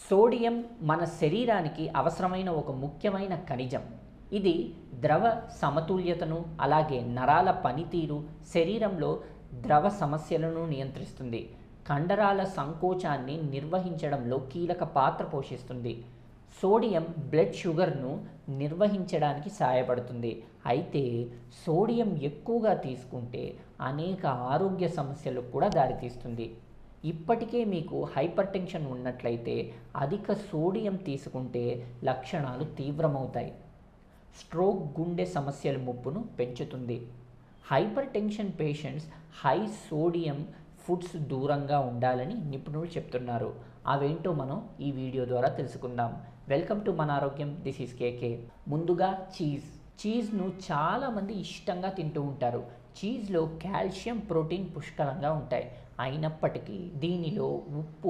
sodium మన శరీరానికి అవసరమైన ఒక ముఖ్యమైన ఖనిజం ఇది ద్రవ సమతుల్యతను అలాగే నరాల పనితీరు శరీరంలో ద్రవ సమస్యలను నియంత్రిస్తుంది కండరాల సంకోచాన్ని నిర్వహించడంలో కీలక పాత్ర పోషిస్తుంది సోడియం బ్లడ్ షుగర్ను నిర్వహించడానికి సహాయపడుతుంది అయితే సోడియం ఎక్కువగా తీసుకుంటే అనేక ఆరోగ్య సమస్యలకు కూడా దారితీస్తుంది ఇప్పటికే మీకు హైపర్ టెన్షన్ ఉన్నట్లయితే అధిక సోడియం తీసుకుంటే లక్షణాలు తీవ్రమవుతాయి స్ట్రోక్ గుండె సమస్యల ముప్పును పెంచుతుంది hypertension patients high sodium foods దూరంగా ఉండాలని నిపుణులు చెప్తున్నారు అవేంటో మనం ఈ వీడియో ద్వారా తెలుసుకుందాం వెల్కమ్ టు మన ఆరోగ్యం దిస్ ఈస్ కేకే ముందుగా చీజ్ చీజ్ను చాలామంది ఇష్టంగా తింటూ ఉంటారు చీజ్లో కాల్షియం ప్రోటీన్ పుష్కలంగా ఉంటాయి అయినప్పటికీ దీనిలో ఉప్పు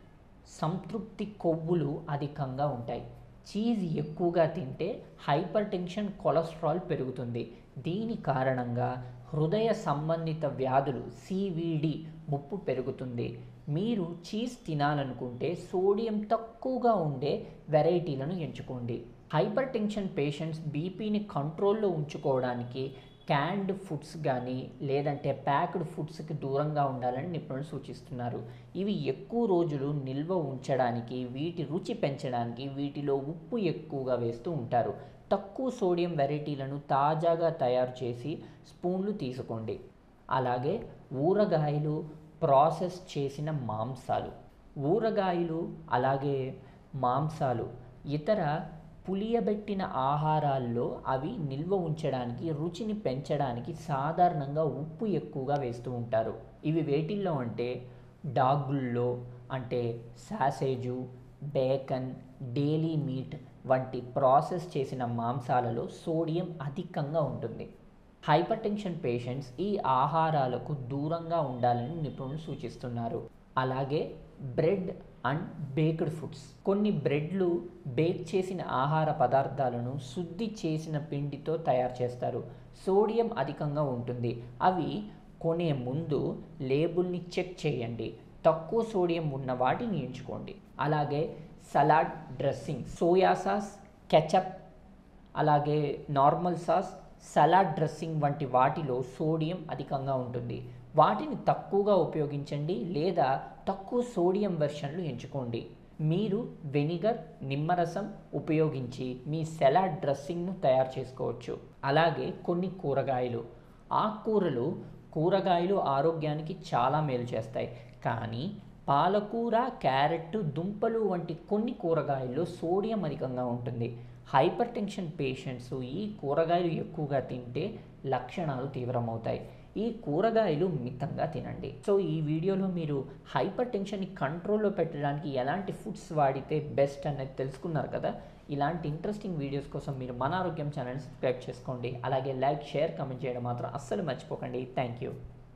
సంతృప్తి కొవ్వులు అధికంగా ఉంటాయి చీజ్ ఎక్కువగా తింటే హైపర్ టెన్షన్ కొలెస్ట్రాల్ పెరుగుతుంది దీని కారణంగా హృదయ సంబంధిత వ్యాధులు సివిడి ముప్పు పెరుగుతుంది మీరు చీజ్ తినాలనుకుంటే సోడియం తక్కువగా ఉండే వెరైటీలను ఎంచుకోండి హైపర్ టెన్షన్ పేషెంట్స్ బీపీని కంట్రోల్లో ఉంచుకోవడానికి క్యాండ్ ఫుడ్స్ కానీ లేదంటే ప్యాక్డ్ ఫుడ్స్కి దూరంగా ఉండాలని నిపుణులు సూచిస్తున్నారు ఇవి ఎక్కువ రోజులు నిల్వ ఉంచడానికి వీటి రుచి పెంచడానికి వీటిలో ఉప్పు ఎక్కువగా వేస్తూ ఉంటారు తక్కువ సోడియం వెరైటీలను తాజాగా తయారు చేసి స్పూన్లు తీసుకోండి అలాగే ఊరగాయలు ప్రాసెస్ చేసిన మాంసాలు ఊరగాయలు అలాగే మాంసాలు ఇతర పులియబెట్టిన ఆహారాల్లో అవి నిల్వ ఉంచడానికి రుచిని పెంచడానికి సాధారణంగా ఉప్పు ఎక్కువగా వేస్తూ ఉంటారు ఇవి వేటిల్లో అంటే డాగుల్లో అంటే సాసేజు బేకన్ డైలీ మీట్ వంటి ప్రాసెస్ చేసిన మాంసాలలో సోడియం అధికంగా ఉంటుంది హైపర్ టెన్షన్ పేషెంట్స్ ఈ ఆహారాలకు దూరంగా ఉండాలని నిపుణులు సూచిస్తున్నారు అలాగే బ్రెడ్ అండ్ బేక్డ్ ఫుడ్స్ కొన్ని బ్రెడ్లు బేక్ చేసిన ఆహార పదార్థాలను శుద్ధి చేసిన పిండితో తయారు చేస్తారు సోడియం అధికంగా ఉంటుంది అవి కొనే ముందు లేబుల్ని చెక్ చేయండి తక్కువ సోడియం ఉన్న వాటిని ఎంచుకోండి అలాగే salad dressing soya sauce ketchup అలాగే నార్మల్ సాస్ సలాడ్ డ్రెస్సింగ్ వంటి వాటిలో సోడియం అధికంగా ఉంటుంది వాటిని తక్కువగా ఉపయోగించండి లేదా తక్కువ సోడియం వెర్షన్లు ఎంచుకోండి మీరు వెనిగర్ నిమ్మరసం ఉపయోగించి మీ సలాడ్ డ్రెస్సింగ్ను తయారు చేసుకోవచ్చు అలాగే కొన్ని కూరగాయలు ఆకుకూరలు కూరగాయలు ఆరోగ్యానికి చాలా మేలు చేస్తాయి కానీ పాలకూర క్యారెట్ దుంపలు వంటి కొన్ని కూరగాయల్లో సోడియం అధికంగా ఉంటుంది హైపర్ టెన్షన్ పేషెంట్స్ ఈ కూరగాయలు ఎక్కువగా తింటే లక్షణాలు తీవ్రమవుతాయి ఈ కూరగాయలు మితంగా తినండి సో ఈ వీడియోలో మీరు హైపర్ టెన్షన్ని కంట్రోల్లో పెట్టడానికి ఎలాంటి ఫుడ్స్ వాడితే బెస్ట్ అనేది తెలుసుకున్నారు కదా ఇలాంటి ఇంట్రెస్టింగ్ వీడియోస్ కోసం మీరు మన ఆరోగ్యం ఛానల్ సబ్స్క్రైబ్ చేసుకోండి అలాగే లైక్ షేర్ కమెంట్ చేయడం మాత్రం అస్సలు మర్చిపోకండి థ్యాంక్ యూ